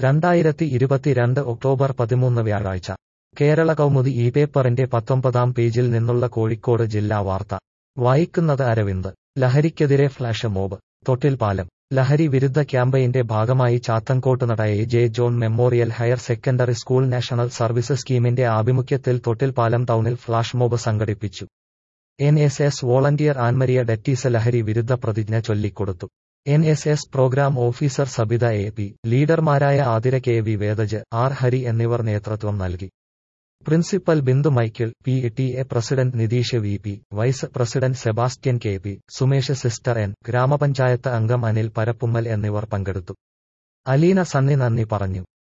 രണ്ടായിരത്തി ഇരുപത്തിരണ്ട് ഒക്ടോബർ പതിമൂന്ന് വ്യാഴാഴ്ച കേരള കൗമുദി ഈ പേപ്പറിന്റെ പത്തൊമ്പതാം പേജിൽ നിന്നുള്ള കോഴിക്കോട് ജില്ലാ വാർത്ത വായിക്കുന്നത് അരവിന്ദ് ലഹരിക്കെതിരെ ഫ്ലാഷ് മോബ് തൊട്ടിൽപാലം ലഹരി വിരുദ്ധ ക്യാമ്പയിന്റെ ഭാഗമായി Chathankottunada A J John memorial higher secondary school national service സ്കീമിന്റെ ആഭിമുഖ്യത്തിൽ തൊട്ടിൽപാലം ടൗണിൽ ഫ്ലാഷ് മോബ് സംഘടിപ്പിച്ചു N S S volunteer Annmaria ഡെറ്റീസ് ലഹരി വിരുദ്ധ പ്രതിജ്ഞ ചൊല്ലിക്കൊടുത്തു N S S program officer Sabitha A P ലീഡർമാരായ Athira K V Vedaj R Hari എന്നിവർ നേതൃത്വം നൽകി principal Bindu Michael P T A president Nitheesh V P vice president Sebastian K P Sumesh sister N ഗ്രാമപഞ്ചായത്ത് അംഗം അനിൽ പരപ്പുമ്മൽ എന്നിവർ പങ്കെടുത്തു അലീന സണ്ണി നന്ദി പറഞ്ഞു